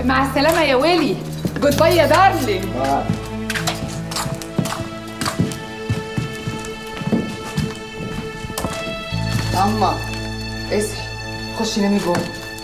مع السلامه يا ويلي جود باي يا دارلينج اما اصحي خشي نامي جوه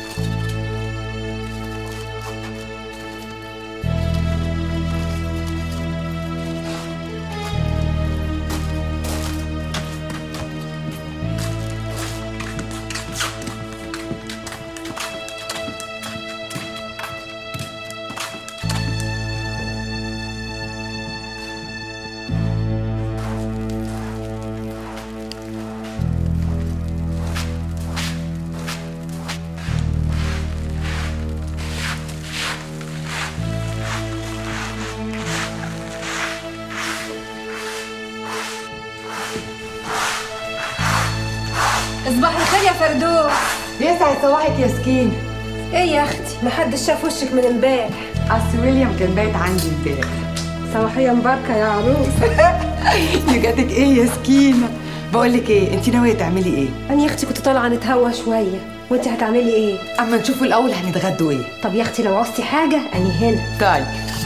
صباح الخير يا فردوس يسعد صباحك يا سكين ايه يا اختي محدش شاف وشك من امبارح اصل ويليام كان بايت عندي امبارح صباحيه مباركه يا عروس يجاتك ايه يا سكينه بقول لك ايه انت ناويه تعملي ايه انا يا اختي كنت طالعه نتهوى شويه وانت هتعملي ايه اما نشوف الاول هنتغدوا ايه طب يا اختي لو عوزتي حاجه اني هنا طيب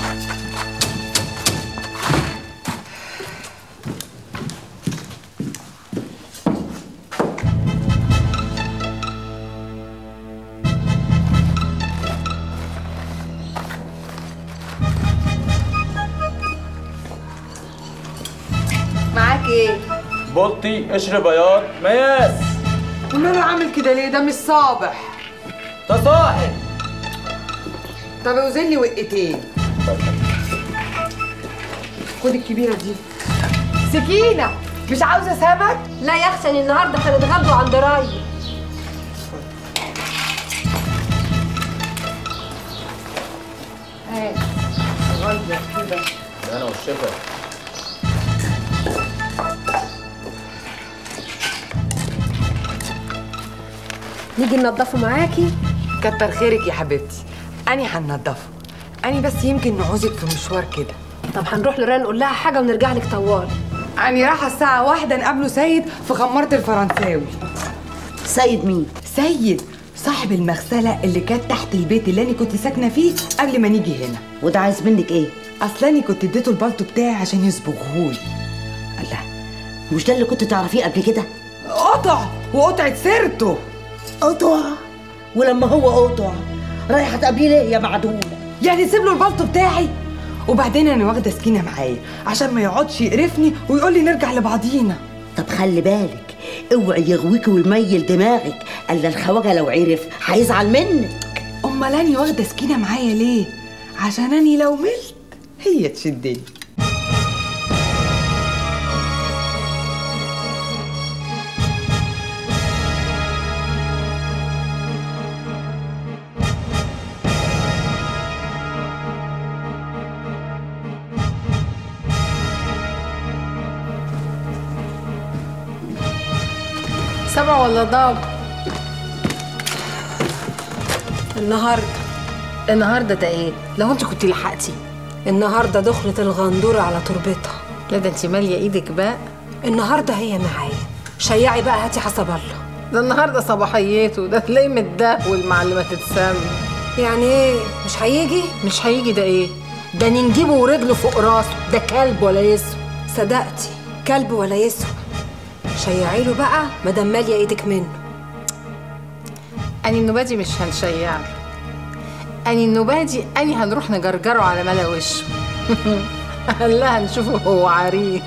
معاك ايه بلطي قشر بياض مياس وماله عامل كده ليه ده مش صابح تصاحب طب اوزن لي وقتين خد الكبيره دي سكينه مش عاوزه سمك لا يا اختي أنا النهارده هنتغدوا عند راي هات غير كده انا والشفا نيجي ننضفه معاكي كتر خيرك يا حبيبتي أني هننضفه أني بس يمكن نعوزك في مشوار كده طب هنروح لران نقول لها حاجه ونرجع لك طوال أني رايحة الساعة واحدة نقابله سيد في خمارة الفرنساوي سيد مين؟ سيد صاحب المغسلة اللي كانت تحت البيت اللي أنا كنت ساكنة فيه قبل ما نيجي هنا وده عايز منك ايه؟ أصل أنا كنت اديته البلطو بتاعي عشان يصبغهولي الله مش ده اللي كنت تعرفيه قبل كده؟ قطع وقطعت سيرته قطع ولما هو قطع رايحه تقابليه ليه يا معدومه؟ يعني سيب له البلطو بتاعي وبعدين انا واخده سكينه معايا عشان ما يقعدش يقرفني ويقول لي نرجع لبعضينا طب خلي بالك اوعي يغويكي ويميل دماغك الا الخواجه لو عرف هيزعل منك امال اني واخده سكينه معايا ليه عشان اني لو ملت هي تشدني سبع ولا ضاب النهارده النهارده ده ايه لو انت كنت لحقتي النهارده دخلت الغندوره على تربتها لا ده انت ماليه ايدك بقى النهارده هي معايا شيعي بقى هاتي حسب الله ده النهارده صباحيته ده تلاقيه متدهول مع اللي ما تتسمى يعني ايه مش هيجي مش هيجي ده ايه ده نجيبه ورجله فوق راسه ده كلب ولا يسوى صدقتي كلب ولا يسوى شيعي له بقى مادام ماليه ايدك منه اني النبادي مش هنشيع له اني النبادي اني هنروح نجرجره على ملا وشه قال لها نشوفه هو عريس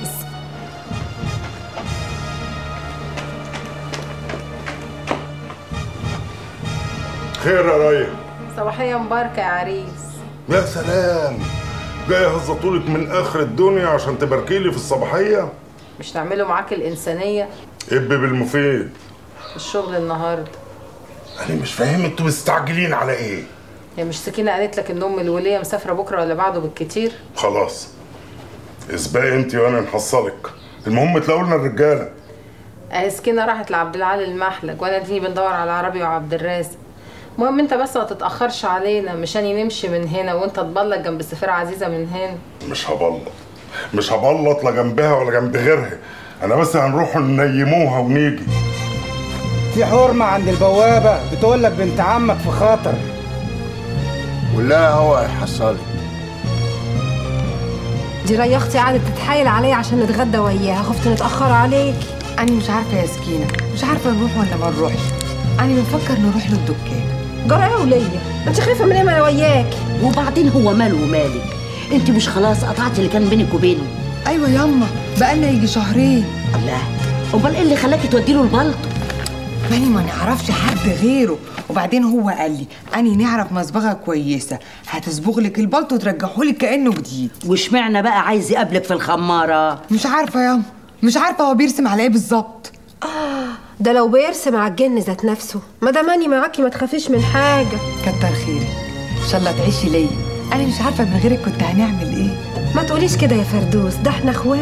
خير يا رايه صباحيه مباركه يا عريس يا سلام جاي هزطولك من اخر الدنيا عشان تباركي لي في الصباحيه مش تعملوا معاك الانسانيه اب بالمفيد في الشغل النهارده انا مش فاهم انتوا مستعجلين على ايه هي مش سكينه قالت لك ان ام الوليه مسافره بكره ولا بعده بالكتير خلاص اسبقي انت وانا نحصلك المهم تلاقوا لنا الرجاله اهي سكينه راحت لعبد العال المحلج وانا دي بندور على عربي وعبد الرازق المهم انت بس ما تتاخرش علينا مشان نمشي من هنا وانت تبلط جنب السفيره عزيزه من هنا مش هبلط مش هبلط لا جنبها ولا جنب غيرها انا بس هنروح ننيموها ونيجي في حرمة عند البوابة بتقول لك بنت عمك في خطر ولا هو هيحصلك دي ريا اختي قعدت تتحايل عليا عشان نتغدى وياها خفت نتاخر عليك انا مش عارفه يا سكينه مش عارفه نروح ولا ما نروحش انا بنفكر نروح للدكان جرى ايه وليا انت خايفه من ايه ما انا وياكي وبعدين هو ماله ومالك انت مش خلاص قطعتي اللي كان بينك وبينه ايوه ياما بقالنا يجي شهرين الله امال ايه اللي خلاكي تودي له البلطو ماني ما نعرفش حد غيره وبعدين هو قال لي اني نعرف مصبغه كويسه هتصبغ لك البلطو وترجعه لك كانه جديد واشمعنى بقى عايز يقابلك في الخماره مش عارفه ياما مش عارفه هو بيرسم على ايه بالظبط ده لو بيرسم على الجن ذات نفسه ما دام اني معاكي ما تخافيش من حاجه كتر خيرك ان شاء الله تعيشي ليا انا مش عارفه من غيرك كنت هنعمل ايه ما تقوليش كده يا فردوس ده احنا اخوات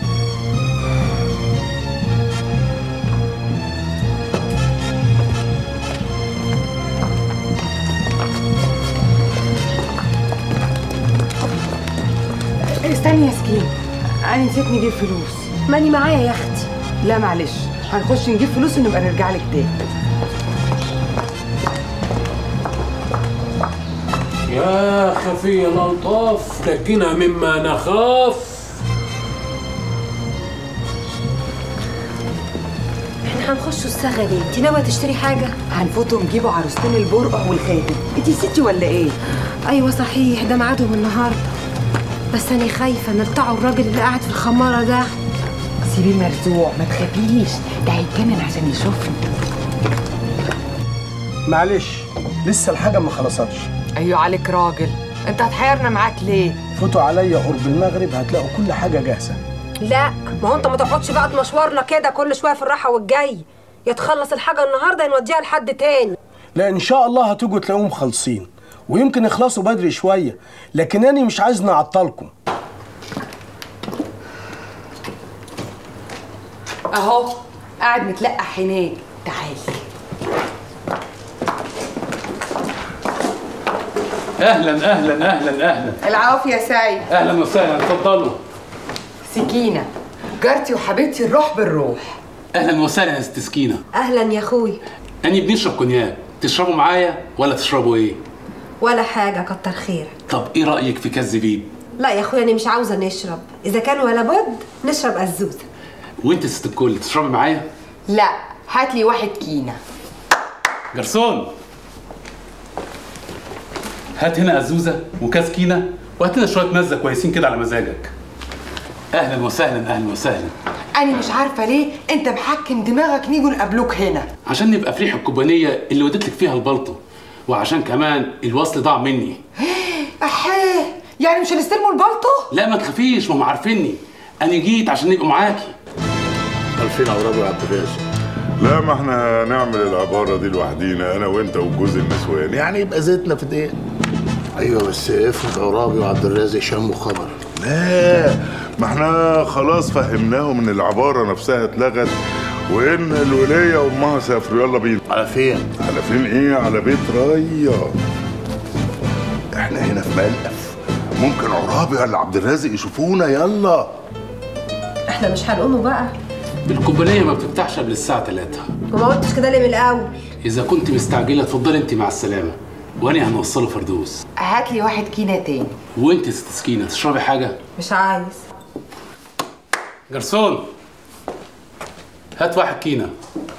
استني يا سكين انا نسيت نجيب فلوس ماني معايا يا اختي لا معلش هنخش نجيب فلوس ونبقى نرجع لك تاني يا خفي الألطاف نجنا مما نخاف احنا هنخش الصاغه ليه انت ناويه تشتري حاجه هنفوتوا نجيبوا عروستين البرقع والخاتم انتي نسيتي ولا ايه ايوه صحيح ده ميعادهم النهارده بس انا خايفه نرتعوا الراجل اللي قاعد في الخماره ده سيبيه مرزوع ما تخافيش ده هيتجنن عشان يشوفني معلش لسه الحاجة ما خلصتش ايوه عليك راجل انت هتحيرنا معاك ليه فوتوا عليا قرب المغرب هتلاقوا كل حاجة جاهزة لا ما هو انت ما تقعدش بقى تمشورنا كده كل شويه في الراحه والجاي يا تخلص الحاجه النهارده يا نوديها لحد تاني لا إن شاء الله هتيجوا تلاقوهم خالصين ويمكن يخلصوا بدري شوية لكن أنا مش عايز نعطلكم اهو قاعد متلقح هناك تعالي أهلا أهلا أهلا أهلا العافيه يا سعيد أهلا وسهلا اتفضلوا سكينه جارتي وحبيبتي الروح بالروح أهلا وسهلا يا ست سكينة اهلا يا اخوي أني بنشرب كونياك تشربوا معايا ولا تشربوا إيه؟ ولا حاجه كتر خيرك طب إيه رأيك في كاس زبيب؟ لا يا اخويا انا مش عاوزه نشرب اذا كان ولا بد نشرب ازوزه وأنت ست الكل تشربي معايا؟ لا هات لي واحد كينه جرسون هات هنا أزوزة وكاس كينة وهات لنا شوية مزة كويسين كده على مزاجك أهلا وسهلا أهلا وسهلا انا مش عارفه ليه انت محكم دماغك نيجوا نقابلوك هنا عشان نبقى في ريح الكوبانية اللي وديت لك فيها البلطو وعشان كمان الوصل ضاع مني احيه يعني مش هنستلموا البلطو لا ما تخافيش ما هم عارفيني انا جيت عشان نبقى معاكي عارفين عرابي وعبد الرازق لا ما احنا نعمل العبارة دي لوحدينا انا وانت وجوز النسوان يعني يبقى زيتنا في دقيقة ايوه بس افرض عرابي وعبد الرازق شموا خبر لا ما احنا خلاص فهمناهم ان العبارة نفسها اتلغت وان الولية وامها سافروا يلا بينا على فين؟ على فين ايه على بيت ريا احنا هنا في ملقف ممكن عرابي ولا عبد الرازق يشوفونا يلا احنا مش هنقوموا بقى الكوبانية ما بتفتحش قبل الساعة 3 وما قلتش كده ليه من الاول إذا كنت مستعجلة اتفضلي أنت مع السلامة وأنا هنوصله فردوس هات لي واحد كينه تاني وأنت يا ست سكينة تشربي حاجة؟ مش عايز جرسون هات واحد كينة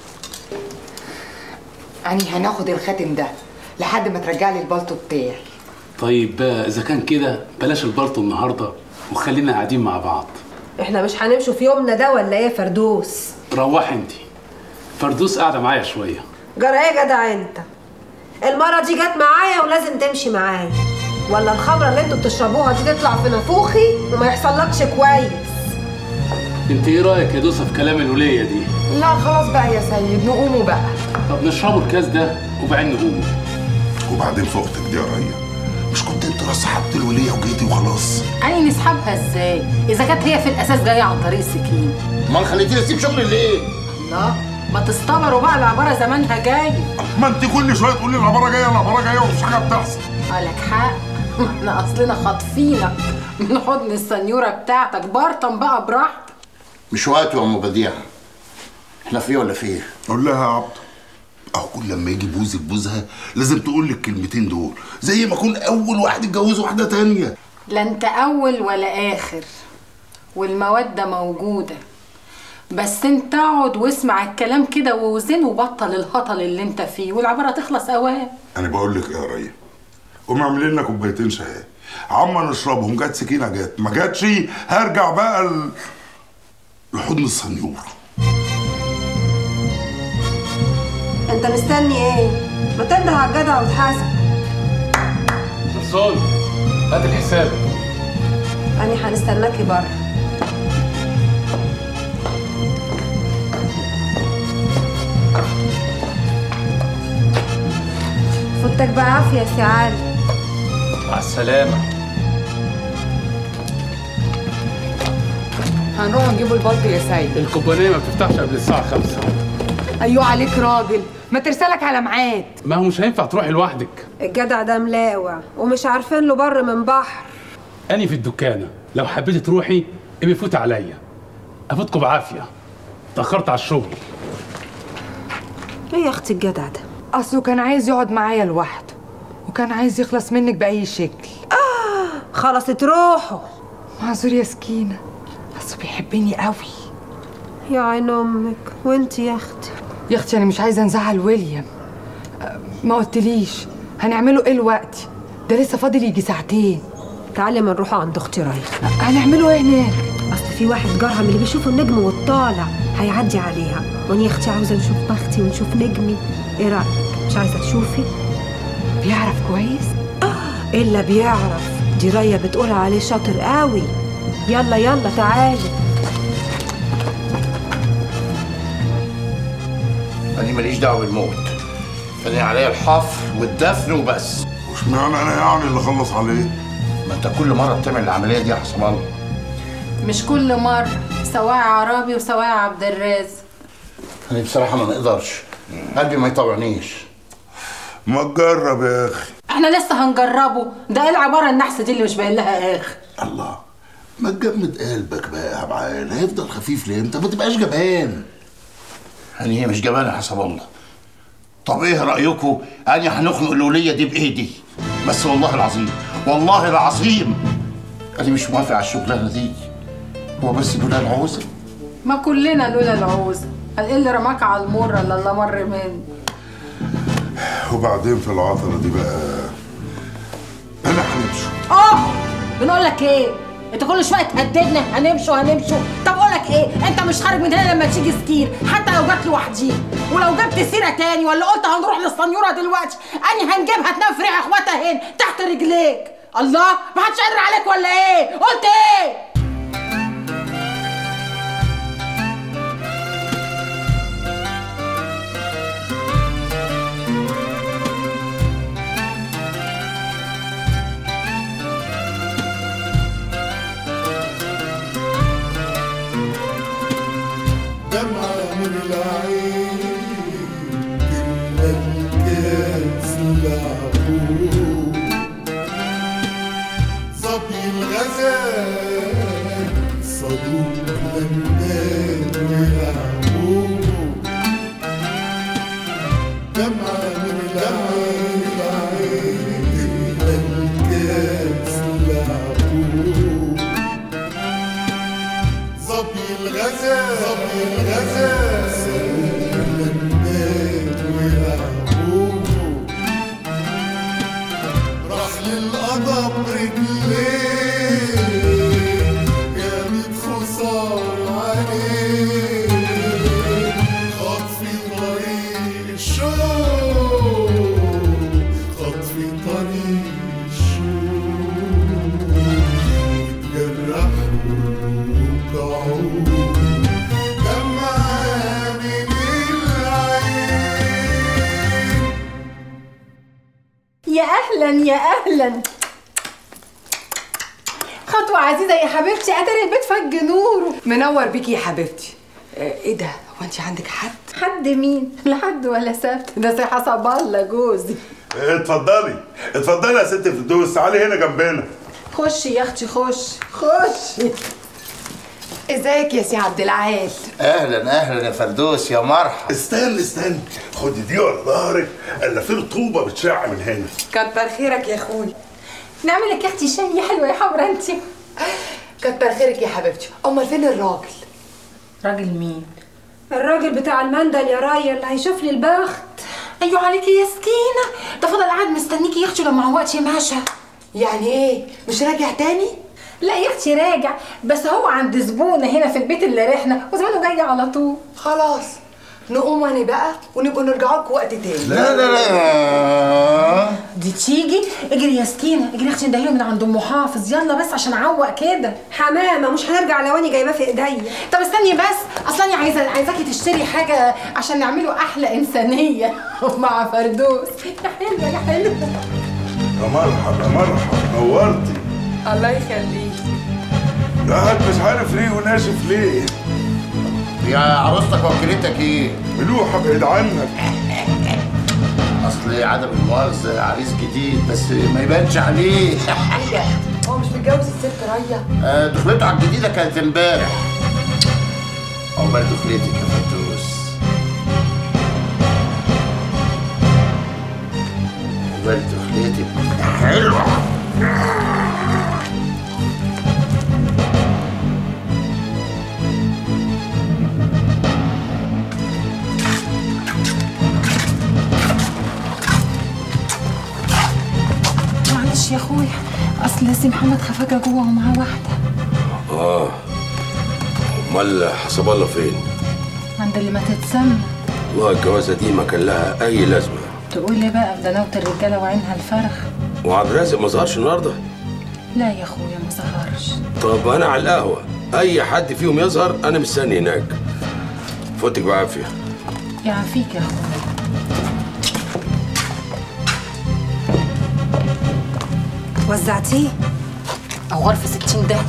يعني هناخد الخاتم ده لحد ما ترجع لي البلطو بتاعي طيب بقى إذا كان كده بلاش البلطو النهاردة وخلينا قاعدين مع بعض احنا مش هنمشوا في يومنا ده ولا ايه يا فردوس روحي أنت فردوس قاعدة معايا شوية جرى ايه يا جدع انت المرة دي جت معايا ولازم تمشي معايا ولا الخمرة اللي انتوا بتشربوها دي تطلع في نافوخي وما يحصلكش كويس أنت إيه رأيك يا دوسة في كلام الولية دي؟ لا خلاص بقى يا سيد نقوموا بقى طب نشربوا الكاس ده وبعدين نقوم وبعدين فوقتك دي يا ريا مش كنت انت بس سحبت الولية وجيتي وخلاص يعني نسحبها ازاي اذا كانت هي في الاساس جايه عن طريق السكين امال خليتيني اسيب شغلي ليه؟ الله ما تستبروا بقى العباره زمانها جاي ما انت كل شويه تقولي العباره جايه العباره جايه ومفيش حاجه بتحصل قالك حق ما احنا اصلنا خاطفينك من حضن السنيوره بتاعتك برطم بقى براحتك مش وقت يا ام بديع احنا في ولا في ايه؟ قول لها يا عبد اهو كل لما يجي بوز بوزها لازم تقول لي الكلمتين دول زي ما اكون اول واحد اتجوز واحده تانية لا انت اول ولا اخر والمودة موجودة بس انت اقعد واسمع الكلام كده ووزن وبطل الهطل اللي انت فيه والعبارة تخلص اوام انا بقول لك ايه يا ريا قوم اعمل لنا كوبايتين شاي عما نشربهم جت سكينه جت ما جاتش هرجع بقى ل- لحضن السنيور انت مستني ايه ما تنده على الجدع وتحاسب نصال هات الحساب انا هنستناكي بره فوتك بعافية يا سي علي مع السلامه هنروح نجيبوا البلط يا سيد الكوبانيه ما بتفتحش قبل الساعه 5 ايوه عليك راجل ما ترسلك على ميعاد ما هو مش هينفع تروحي لوحدك الجدع ده ملاوع ومش عارفين له بر من بحر اني في الدكانه لو حبيتي تروحي ابقي فوتي عليا افوتكم بعافيه اتاخرت على الشغل ايه يا اختي الجدع ده اصله كان عايز يقعد معايا لوحده وكان عايز يخلص منك باي شكل خلصت روحه معذور يا سكينه اصله بيحبني قوي يا عين امك وانت يا اختي يا اختي انا مش عايزه نزعل ويليام أه، ما قلتليش هنعمله ايه الوقت ده لسه فاضل يجي ساعتين تعالي ما نروح عند اختي رايح هنعمله ايه هناك اصل في واحد جارها من اللي بيشوفوا النجم والطالع هيعدي عليها وانا يا اختي عاوزه نشوف بختي ونشوف نجمي ايه رايك مش عايزه تشوفي بيعرف كويس الا بيعرف دي رايه بتقول عليه شاطر قوي يلا يلا تعالي انا ماليش دعوه بالموت انا عليا الحفر والدفن وبس واشمعنى انا يعني اللي اخلص عليه ما انت كل مره بتعمل العمليه دي يا حسام الله مش كل مرة سواء عرابي وسواء عبد الرازق انا بصراحه ما نقدرش قلبي ما يطوعنيش ما تجرب يا اخي احنا لسه هنجربه ده ايه العبارة النحسة دي اللي مش باين لها اخر الله ما تجمد قلبك بقى يا عبعال هيفضل خفيف ليه انت ما تبقاش جبان يعني هي مش جبانه يا حسب الله طب ايه رايكم انا هنخنق الوليه دي بايدي بس والله العظيم والله العظيم انا مش موافق على الشغلانه دي هو بس دول العوزه ما كلنا لولا العوزة قال ايه اللي رماك على المرة اللي الله مر منه وبعدين في العطله دي بقى انا هنمشي اه بنقول لك ايه انت كل شويه تهددنا هنمشوا هنمشوا طب اقول لك ايه انت مش خارج من هنا لما تيجي سكير حتى لو جت لوحدي ولو جبت سيره تاني ولا قلت هنروح للسنيوره دلوقتي اني هنجيبها تنام في ريح اخواتها هنا تحت رجليك الله ما حدش قادر عليك ولا ايه قلت ايه دمعة من العين تملى الكاس العقول صبي الغزال صدوق لندان ويلعبوه دمعة من العين تملى الكاس العقول صبي الغزال صبي الغزال لندان ويلعبوه راح للقضا برجليه جابت خسار عليه خط في طريق الشوق خط في طريق الشوق وتجرحوا وقعوا دمعة من العين يا اهلا يا اهلا خطوة عزيزة يا حبيبتي قدر البيت فج نوره منور بيكي يا حبيبتي آه، ايه ده هو انت عندك حد حد مين؟ لحد ولا سبت ده سي حسب الله جوزي اتفضلي اتفضلي يا ست فردوس تعالي هنا جنبنا خشي يا اختي خشي خشي ازيك يا سي عبد العال اهلا اهلا يا فردوس يا مرحبا استنى استنى خد دي ورا ظهرك الا في رطوبه بتشع من هنا كتر خيرك يا اخوي نعمل لك يا اختي شاي حلوه يا حمرا انت كتر خيرك يا حبيبتي امال فين الراجل راجل مين الراجل بتاع المندل يا رايا اللي هيشوف لي البخت ايوه عليكي يا سكينه ده فضل قاعد مستنيكي يا اختي لما هو وقت ماشى يعني ايه مش راجع تاني لا يا اختي راجع بس هو عند زبونه هنا في البيت اللي رحنا وزمانه جاي على طول خلاص نقوم انا بقى ونبقى نرجع لكم وقت تاني لا لا لا دي تيجي اجري يا سكينه اجري يا اختي ندهله من عند ام حافظ يلا بس عشان اعوق كده حمامه مش هنرجع لو انا جايباه في ايديا طب استني بس اصلا انا عايزه عايزاكي تشتري حاجه عشان نعمله احلى انسانيه مع فردوس يا حلوه يا حلوه يا مرحبا يا مرحبا نورتي الله يخليك قاعد مش عارف ليه وناشف ليه يا عروستك وكيلتك ايه؟ ملوحه بعيد عنك اصل عدم المؤاخذه عريس جديد بس ما يبانش عليه ايه ده هو مش متجوز الست ريا آه، دخلته على الجديده كانت امبارح عقبال دخلتك يا فردوس عقبال دخلتك حلوه معلش يا اخويا اصل سي محمد خفاجه جوه ومعاه واحده اه امال حسب الله فين؟ عند اللي ما تتسمى والله الجوازه دي ما كان لها اي لازمه تقول لي بقى ده نوت الرجاله وعينها الفرخ وعبد الرازق ما ظهرش النهارده لا يا اخويا ما ظهرش طب انا على القهوه اي حد فيهم يظهر انا مستني هناك فوتك بعافيه يعافيك يا اخويا وزعتيه او غرفه 60 ده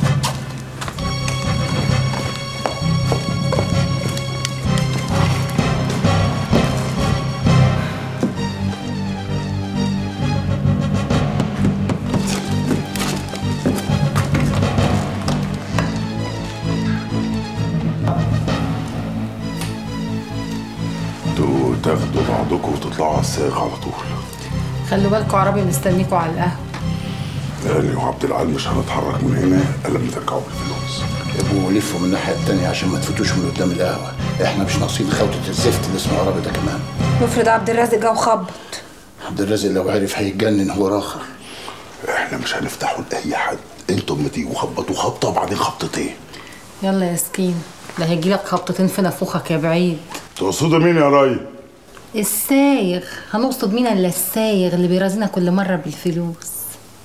انتوا تاخدوا بعضكم وتطلعوا على الساق على طول خلوا بالكم عربي مستنيكوا على القهوه يعني وعبد العال مش هنتحرك من هنا الا لما ترجعوا بالفلوس يبقوا لفوا من الناحيه التانيه عشان ما تفوتوش من قدام القهوه احنا مش ناقصين خوته الزفت اللي اسمه عربي ده كمان نفرض عبد الرازق جه وخبط عبد الرازق لو عرف هيتجنن هو راخر احنا مش هنفتحوا لاي حد انتوا اما تيجوا خبطوا خبطه وبعدين خبطتين يلا يا سكين ده هيجيلك خبطتين في نافوخك يا بعيد تقصدوا مين يا راي السايغ هنقصد مين الا السايغ اللي بيرازينا كل مره بالفلوس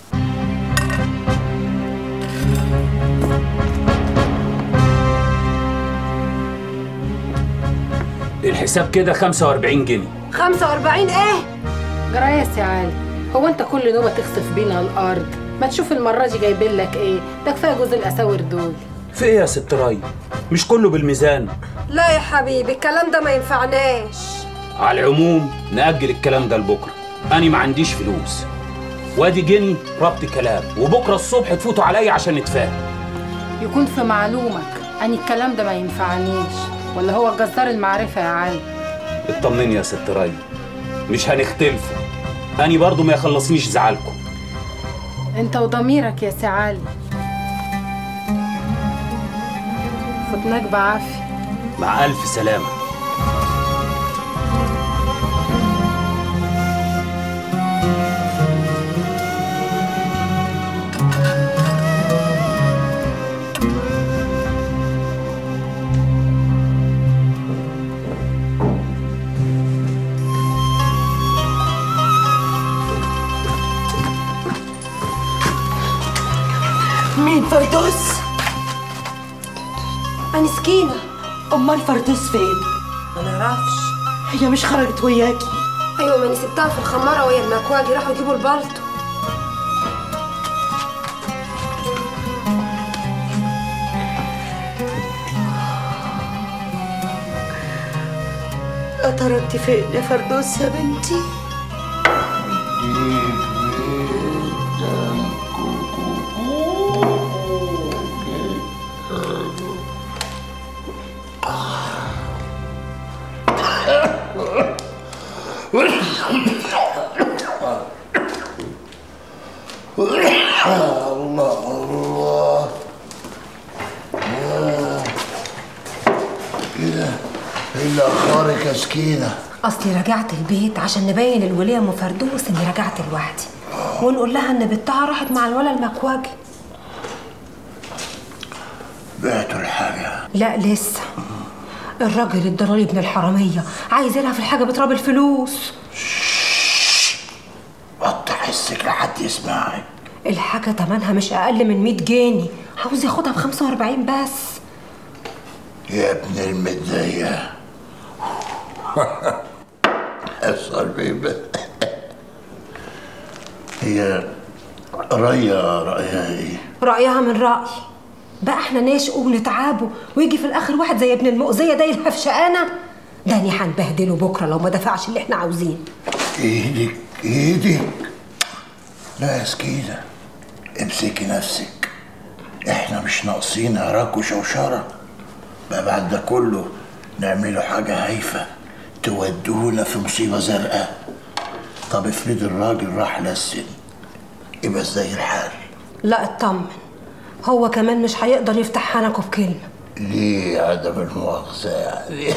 الحساب كده 45 جنيه 45 ايه جرايس يا علي هو انت كل نوبه تخسف بينا الارض ما تشوف المره دي جايبين لك ايه ده كفايه جوز الاساور دول في ايه يا ست راي مش كله بالميزان لا يا حبيبي الكلام ده ما ينفعناش على العموم نأجل الكلام ده لبكره انا ما عنديش فلوس وادي جني ربط كلام وبكره الصبح تفوتوا عليا عشان نتفاهم يكون في معلومك اني الكلام ده ما ينفعنيش ولا هو جزار المعرفه يا علي اطمني يا ست راي مش هنختلفوا اني برضو ما يخلصنيش زعلكم انت وضميرك يا سي علي فتناك بعافيه مع الف سلامه مين فردوس؟ انا سكينه امال فردوس فين؟ ما نعرفش هي مش خرجت وياكي ايوه ماني سبتها في الخماره وهي المكواجي راحوا يجيبوا البلطو يا ترى انت فين يا فردوس يا بنتي؟ الله الله ايه ده؟ ايه اللي اخبارك يا سكينه؟ اصلي رجعت البيت عشان نبين الوليه ام فردوس اني رجعت لوحدي ونقول لها ان بنتها راحت مع الولا المكواجي بعتوا الحاجه لا لسه الراجل الضلالي ابن الحراميه عايز يلعب في الحاجه بتراب الفلوس وطي حسك لحد يسمعك الحاجه تمنها مش اقل من 100 جنيه عاوز ياخدها ب 45 بس يا ابن المدية حصل بيبة هي ريا رأيها ايه؟ رايها من رايي بقى احنا نشقوا ونتعبوا ويجي في الاخر واحد زي ابن المؤذيه ده يلهف شقانا داني هنبهدله بكره لو ما دفعش اللي احنا عاوزينه ايدك ايدك لا يا سكينة امسكي نفسك احنا مش ناقصين عراك وشوشرة بقى بعد ده كله نعمله حاجة هايفة تودونا في مصيبة زرقاء طب افرض الراجل راح لسن يبقى ازاي الحال لا اطمن هو كمان مش هيقدر يفتح حنكه بكلمه ليه عدم المؤاخذة يعني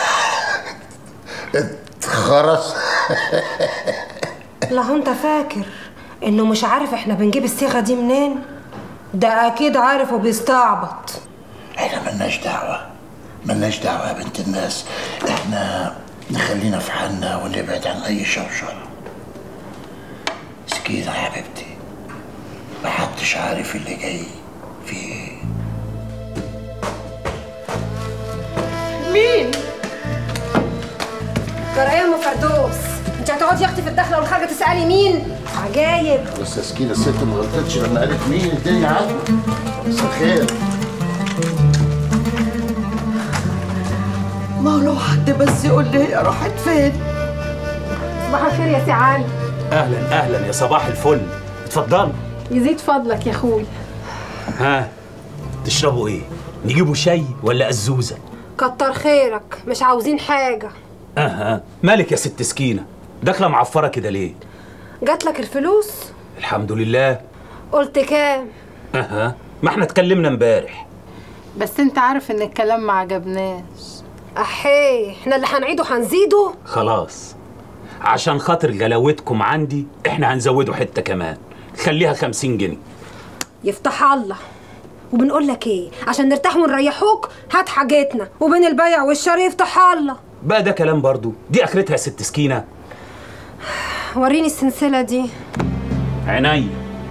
اتخرس لا هو انت فاكر انه مش عارف احنا بنجيب الصيغه دي منين ده اكيد عارف وبيستعبط احنا ملناش دعوة ملناش دعوة يا بنت الناس احنا نخلينا في حالنا ونبعد عن اي شوشرة سكينة يا حبيبتي محدش عارف اللي جاي في ايه مين جرايه ام فردوس انت هتقعدي يا اختي في الدخله والخارجه تسالي مين عجايب بس يا سكينة الست ما غلطتش لما قالت مين الدنيا عدت مساء الخير ما هو لو حد بس يقول لي هي راحت فين صباح الخير يا سي علي اهلا اهلا يا صباح الفل اتفضلوا يزيد فضلك يا اخوي ها تشربوا ايه نجيبوا شاي ولا ازوزه كتر خيرك مش عاوزين حاجه اها مالك يا ست سكينه داخله معفره كده ليه جات لك الفلوس الحمد لله قلت كام اها ما احنا اتكلمنا امبارح بس انت عارف ان الكلام ما عجبناش احيه احنا اللي هنعيده هنزيده خلاص عشان خاطر غلاوتكم عندي احنا هنزوده حته كمان خليها خمسين جنيه يفتح الله وبنقول لك ايه عشان نرتاح ونريحوك هات حاجتنا وبين البيع والشراء يفتح الله بقى ده كلام برضو دي اخرتها يا ست سكينه وريني السلسله دي عينيا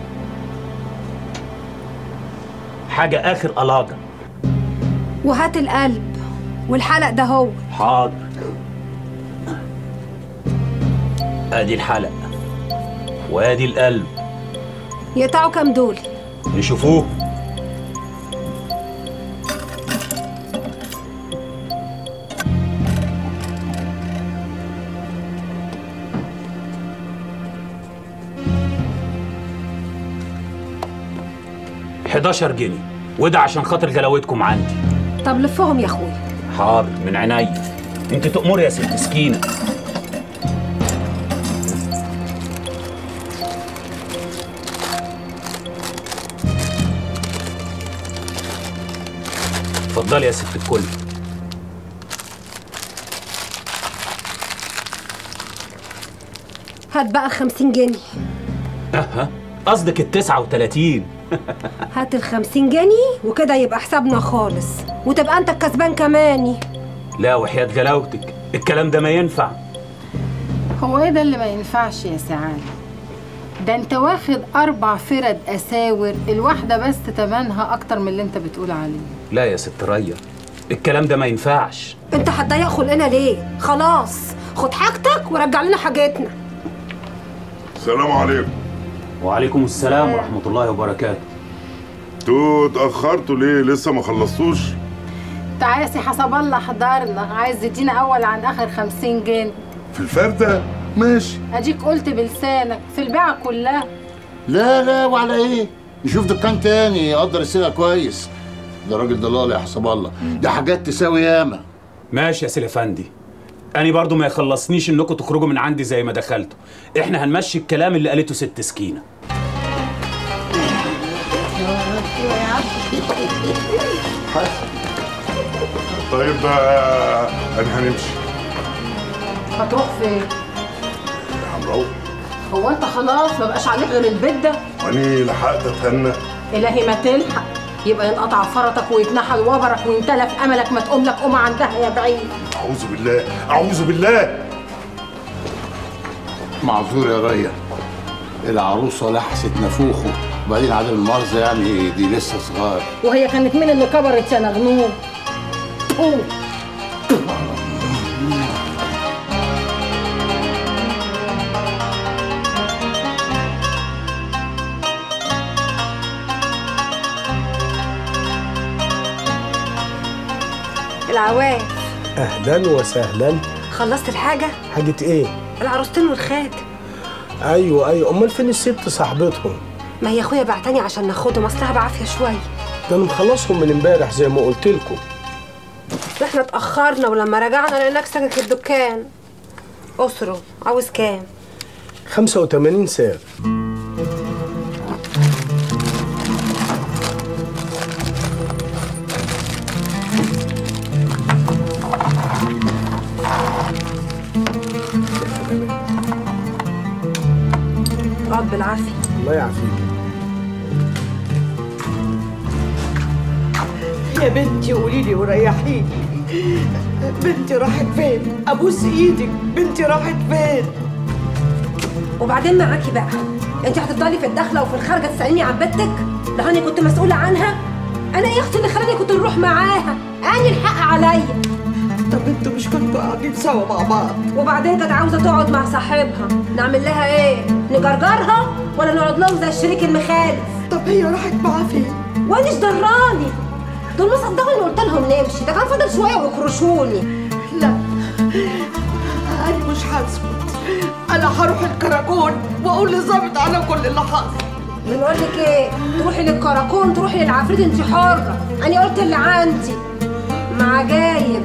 حاجه اخر قلاجه وهات القلب والحلق ده هو حاضر ادي الحلق وادي القلب يقطعوا كام دول نشوفوه حداشر جنيه وده عشان خاطر جلاوتكم عندي طب لفهم يا اخويا حاضر من عينيا انت تأمر يا ست سكينه اتفضلي يا ست الكل هات بقى ال 50 جنيه اها قصدك ال 39 هات ال 50 جنيه وكده يبقى حسابنا خالص وتبقى انت الكسبان كماني لا وحياة جلاوتك الكلام ده ما ينفع هو ايه ده اللي ما ينفعش يا سعاد ده انت واخد اربع فرد اساور الواحده بس تمنها اكتر من اللي انت بتقول عليه لا يا ست ريا الكلام ده ما ينفعش انت هتضيق خلقنا ليه خلاص خد حاجتك ورجع لنا حاجتنا السلام عليكم وعليكم السلام ورحمة الله وبركاته انتوا اتأخرتوا ليه لسه ما خلصتوش تعالى يا سي حسب الله حضرنا عايز تدينا اول عن اخر خمسين جنيه في الفردة ماشي اديك قلت بلسانك في البيعه كلها لا لا وعلى ايه نشوف دكان تاني يقدر السلعة كويس ده راجل ضلال يا حسب الله ده حاجات تساوي ياما ماشي يا سيدي افندي انا برضو ما يخلصنيش انكم تخرجوا من عندي زي ما دخلتوا احنا هنمشي الكلام اللي قالته ست سكينه طيب آه، انا هنمشي هتروح فين؟ هنروح هو انت خلاص ما بقاش عليك غير البيت ده واني لحقت اتهنى الهي ما تلحق يبقى ينقطع فرطك ويتنحل وبرك وينتلف املك ما تقوم لك قوم عندها يا بعيد اعوذ بالله اعوذ بالله معذور يا ريا العروسه لحست نافوخه وبعدين عدم المؤاخذه يعني دي لسه صغار وهي كانت مين اللي كبرت يا نغنوم؟ قوم العواف اهلا وسهلا خلصت الحاجة؟ حاجة ايه؟ العروستين والخات ايوه ايوه امال فين الست صاحبتهم؟ ما هي اخويا بعتني عشان ناخدهم اصلها بعافية شوية ده انا مخلصهم من امبارح زي ما قلت لكم احنا اتأخرنا ولما رجعنا لقيناك ساكن في الدكان أسره عاوز كام؟ 85 سعر اقعد بالعافية الله يعافيك يا بنتي قولي لي وريحيني بنتي راحت فين ابوس ايدك بنتي راحت فين وبعدين معاكي بقى انت هتفضلي في الداخله وفي الخارجه تساليني عن بنتك ده انا كنت مسؤوله عنها انا ايه اختي اللي خلاني كنت نروح معاها انا الحق عليا طب انتوا مش كنتوا قاعدين سوا مع بعض وبعدين كانت عاوزه تقعد مع صاحبها نعمل لها ايه نجرجرها ولا نقعد لهم زي الشريك المخالف طب هي راحت معاه فين وانيش دراني دول ما صدقوني قلت لهم نمشي ده كان فاضل شويه ويكرشوني لا انا مش هسكت انا هروح الكراكون واقول للظابط على كل اللي حصل بنقول لك ايه تروحي للكراكون تروحي للعفريت انت حره انا قلت اللي عندي مع جايب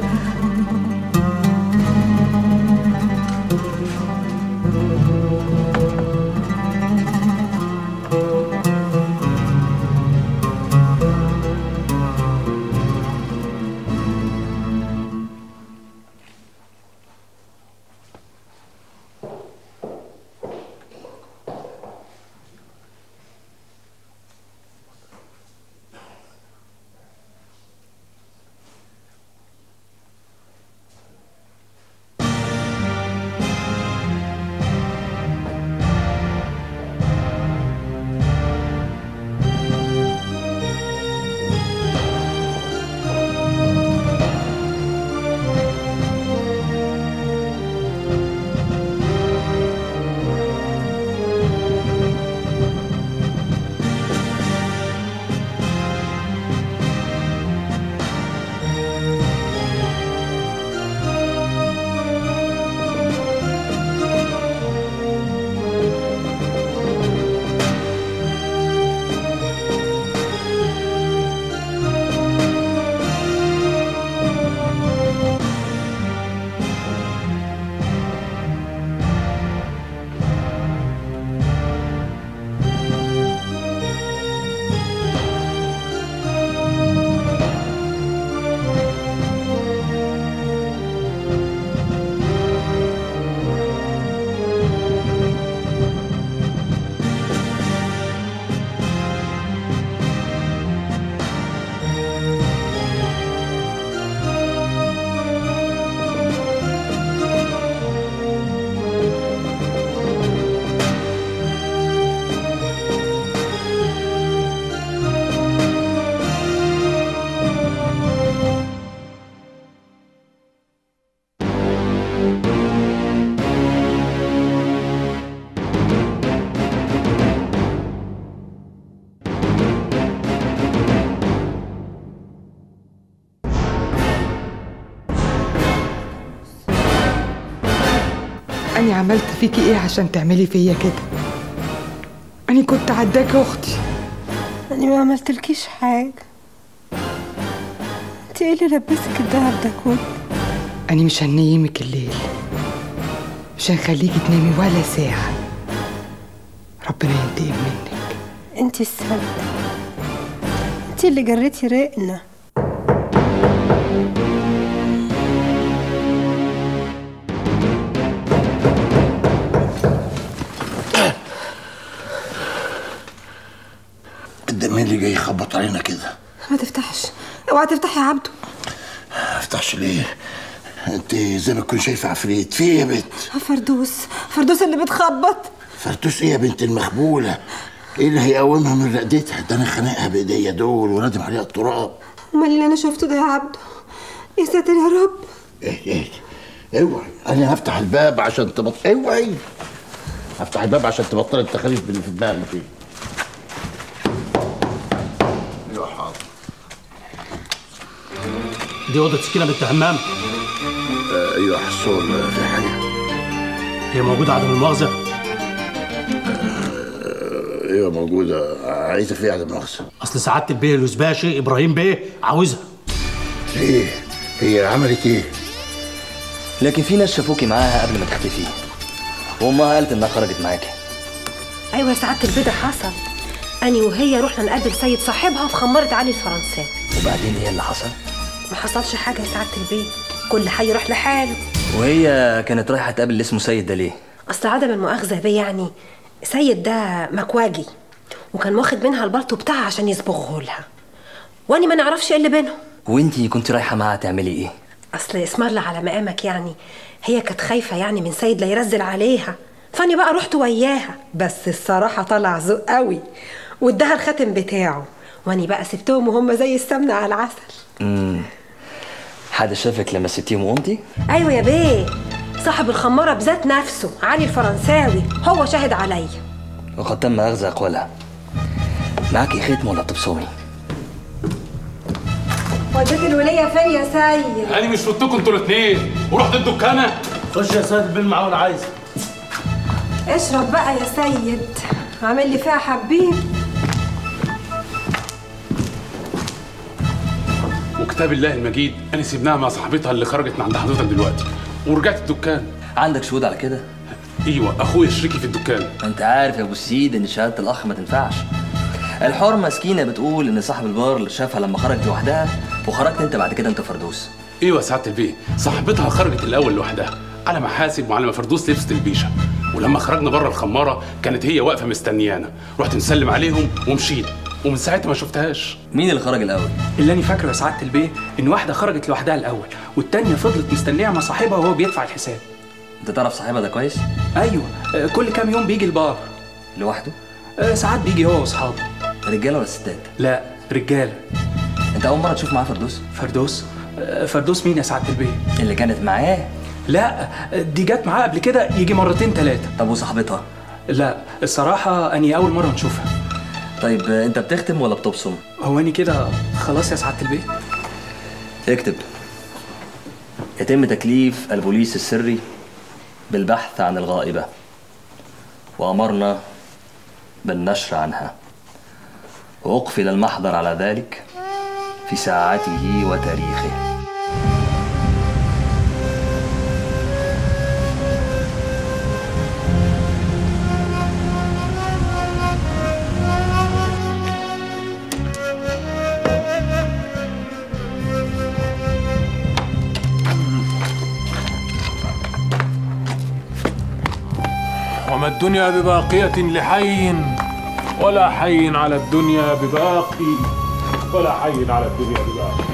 أنا عملت فيكي إيه عشان تعملي فيا كده أنا كنت عداك أختي أنا ما عملتلكيش حاجة انت ايه اللي لبسك الدهب ده كله أنا مش هنيمك الليل مش هنخليكي تنامي ولا ساعة ربنا ينتقم منك انت السبب انت اللي جريتي رقنا ده مين اللي جاي يخبط علينا كده ما تفتحش اوعى تفتح يا عبده ما افتحش ليه انت زي ما تكون شايفه عفريت في ايه يا بنت فردوس فردوس اللي بتخبط فرتوس ايه يا بنت المخبوله ايه اللي هيقومها من رقدتها ده انا خانقها بايديا دول ونادم عليها التراب امال اللي انا شفته ده يا عبده يا ساتر يا رب ايه ايه اوعي انا هفتح الباب عشان تبطل اوعي هفتح الباب عشان تبطل التخاريف اللي في دماغك دي ايوه حاضر دي اوضه سكينه بنت همام آه، ايوه حصول آه، في حاجه هي موجوده عدم المؤاخذه آه، ايوه موجوده عايزه في عدم مؤاخذه اصل سعاده البيه الوزباشي ابراهيم بيه عاوزها ليه هي عملت ايه لكن في ناس شافوكي معاها قبل ما تختفي وامها قالت انها خرجت معاكي ايوه يا سعاده البيه ده حصل اني وهي رحنا نقابل سيد صاحبها في خماره علي الفرنساوي وبعدين ايه اللي حصل ما حصلش حاجه يا سعاده البيه كل حي راح لحاله وهي كانت رايحه تقابل اللي اسمه سيد ده ليه اصل عدم المؤاخذه بيه يعني سيد ده مكواجي وكان واخد منها البلطو بتاعها عشان يصبغه لها واني ما نعرفش ايه اللي بينهم وانتي كنت رايحه معاها تعملي ايه اصل اسم الله على مقامك يعني هي كانت خايفه يعني من سيد لا يرزل عليها فاني بقى رحت وياها بس الصراحه طلع ذوق قوي واداها الخاتم بتاعه واني بقى سبتهم وهم زي السمنه على العسل امم حد شافك لما سبتيهم وقمتي ايوه يا بيه صاحب الخماره بذات نفسه علي الفرنساوي هو شاهد عليا وقد تم اخذ اقوالها معاكي ختم ولا تبصمي وديت الوليه فين يا سيد انا مش فوتكم انتوا الاثنين ورحت الدكانه خش يا سيد بالمعون عايز اشرب بقى يا سيد عامل لي فيها حبيب وكتاب الله المجيد انا سيبناها مع صاحبتها اللي خرجت من عند حضرتك دلوقتي ورجعت الدكان عندك شهود على كده ايوه اخويا شريكي في الدكان انت عارف يا ابو السيد ان شهاده الاخ ما تنفعش الحرمه مسكينه بتقول ان صاحب البار اللي شافها لما خرجت لوحدها وخرجت انت بعد كده انت فردوس ايوه يا سعاده البيه صاحبتها خرجت الاول لوحدها على ما حاسب وعلى ما فردوس لبست البيشه ولما خرجنا بره الخماره كانت هي واقفه مستنيانا رحت نسلم عليهم ومشيت ومن ساعتها ما شفتهاش مين اللي خرج الاول اللي انا فاكره يا سعاده البيه ان واحده خرجت لوحدها الاول والتانيه فضلت مستنيه مع صاحبها وهو بيدفع الحساب انت تعرف صاحبها ده كويس ايوه آه، كل كام يوم بيجي البار لوحده آه، ساعات بيجي هو واصحابه رجاله ولا ستات لا رجاله انت اول مره تشوف معاه فردوس فردوس آه، فردوس مين يا سعاده البيه اللي كانت معاه لا آه، دي جت معاه قبل كده يجي مرتين ثلاثه طب وصاحبتها لا الصراحه اني اول مره نشوفها طيب آه، انت بتختم ولا بتبصم هو اني كده خلاص يا سعاده البيه اكتب يتم تكليف البوليس السري بالبحث عن الغائبة وأمرنا بالنشر عنها وأقفل المحضر على ذلك في ساعته وتاريخه وما الدنيا بباقية لحي ولا حي على الدنيا بباقي ولا حي على الدنيا بباقي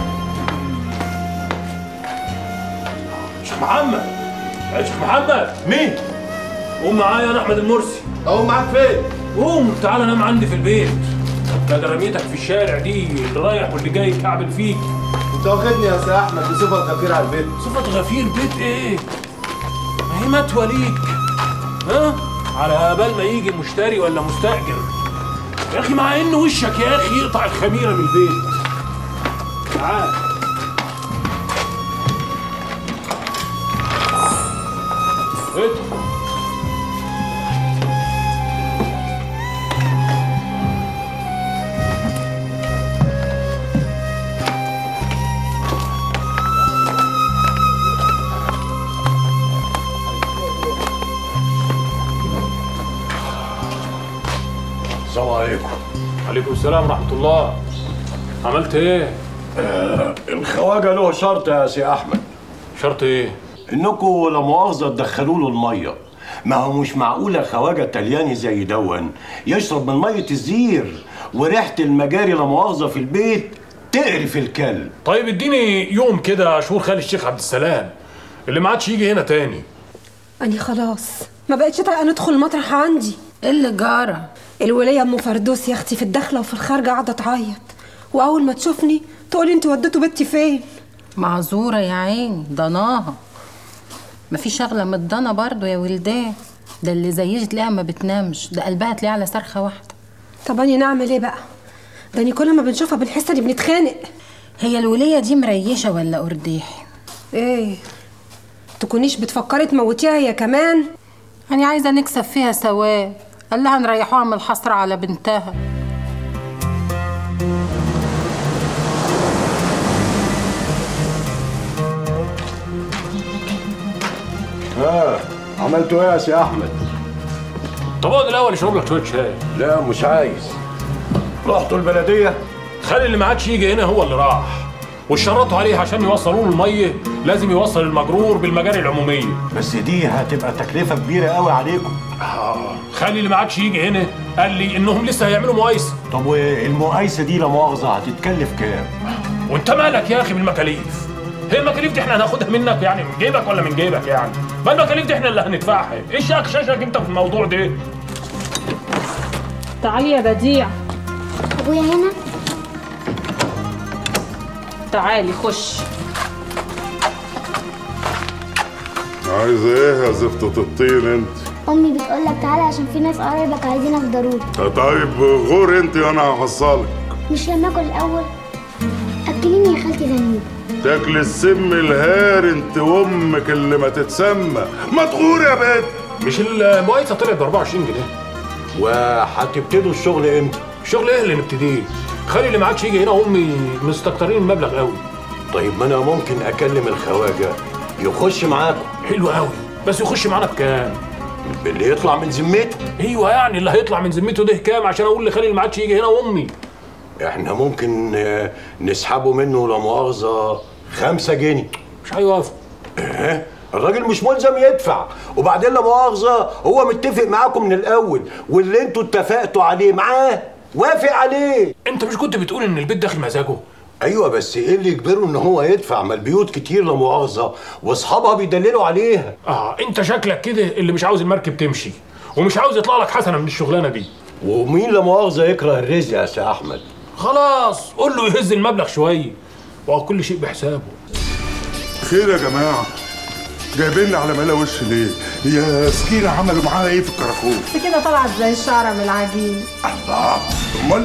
شيخ محمد يا شيخ محمد مين؟ قوم معايا انا احمد المرسي اقوم معاك فين؟ قوم تعالى نام عندي في البيت ده رميتك في الشارع دي اللي رايح واللي جاي يكعبل فيك انت واخدني يا سي احمد بصفه غفير على البيت صفة غفير بيت ايه؟ ما هي متوى ليك ها؟ على بال ما يجي مشتري ولا مستأجر يا اخي مع ان وشك يا اخي يقطع الخميرة من البيت تعال ادخل عليكم عليكم السلام ورحمه الله عملت ايه آه الخواجه له شرط يا سي احمد شرط ايه انكم لا مؤاخذه تدخلوا له الميه ما هو مش معقوله خواجه تلياني زي دون يشرب من ميه الزير وريحه المجاري لا مؤاخذه في البيت تقرف الكلب طيب اديني يوم كده شهور خالي الشيخ عبد السلام اللي ما عادش يجي هنا تاني أني خلاص ما بقتش طايقة ندخل المطرح عندي ايه اللي جرى الولية أم فردوس يا أختي في الداخلة وفي الخارجة قاعدة تعيط وأول ما تشوفني تقولي أنت وديتوا بنتي فين معذورة يا عيني ضناها مفيش شغلة متضنة برضو يا ولدان ده اللي زيها تلاقيها ما بتنامش ده قلبها تلاقيها على صرخة واحدة طب أني نعمل إيه بقى ده أني كل ما بنشوفها بنحس إني بنتخانق هي الولية دي مريشة ولا قرديح إيه تكونيش بتفكري تموتيها هي كمان أنا عايزة نكسب فيها ثواب قال لها نريحوها من الحسرة على بنتها ها عملتوا ايه يا سي احمد طب اقعد الاول اشرب لك شويه شاي لا مش عايز رحتوا البلديه خلي اللي ما عادش يجي هنا هو اللي راح واشترطوا عليه عشان يوصلوا له الميه لازم يوصل المجرور بالمجاري العموميه بس دي هتبقى تكلفه كبيره قوي عليكم آه. خلي اللي ما عادش يجي هنا قال لي انهم لسه هيعملوا مقايسه طب والمقايسه دي لا مؤاخذه هتتكلف كام وانت مالك يا اخي بالمكاليف هي المكاليف دي احنا هناخدها منك يعني من جيبك ولا من جيبك يعني ما المكاليف دي احنا اللي هندفعها ايش شاشك انت في الموضوع ده تعالي يا بديع ابويا هنا تعالي خش عايز ايه يا زفته الطين انت امي بتقول لك تعالى عشان في ناس قرايبك عايزينك ضروري طيب غور انت وانا هحصلك مش لما اكل الاول اكليني يا خالتي زنوب تاكل السم الهار انت وامك اللي ما تتسمى ما تغور يا بنت مش المقايسه طلعت ب 24 جنيه وهتبتدوا الشغل امتى الشغل ايه اللي نبتديه خلي اللي ما عادش يجي هنا امي مستكترين المبلغ قوي طيب ما انا ممكن اكلم الخواجه يخش معاكم حلو قوي بس يخش معانا بكام اللي يطلع من ذمته ايوه يعني اللي هيطلع من ذمته ده كام عشان اقول لخالي اللي ما عادش يجي هنا وامي احنا ممكن آه، نسحبه منه لا مؤاخذه خمسة جنيه مش هيوافق ايه الراجل مش ملزم يدفع وبعدين لا مؤاخذه هو متفق معاكم من الاول واللي انتوا اتفقتوا عليه معاه وافق عليه انت مش كنت بتقول ان البيت داخل مزاجه ايوه بس ايه اللي يجبره ان هو يدفع ما البيوت كتير لا مؤاخذه واصحابها بيدللوا عليها اه انت شكلك كده اللي مش عاوز المركب تمشي ومش عاوز يطلع لك حسنه من الشغلانه دي ومين لا مؤاخذه يكره الرزق يا سي احمد خلاص قول له يهز المبلغ شويه وهو كل شيء بحسابه خير يا جماعه جايبيني على ملا وش ليه يا سكينه عملوا معاها ايه في الكراكون بس كده طلعت زي الشعرة من العجين الله امال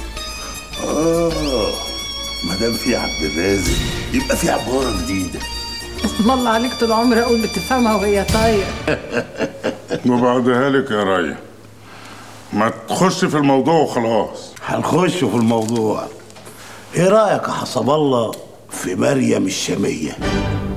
اه ما دام في عبد الرازق يبقى في عباره جديده اسم الله عليك طول عمري اقول بتفهمها وهي طايره وبعدها لك يا ريا ما تخش في الموضوع وخلاص هنخش في الموضوع ايه رايك يا حسب الله في مريم الشاميه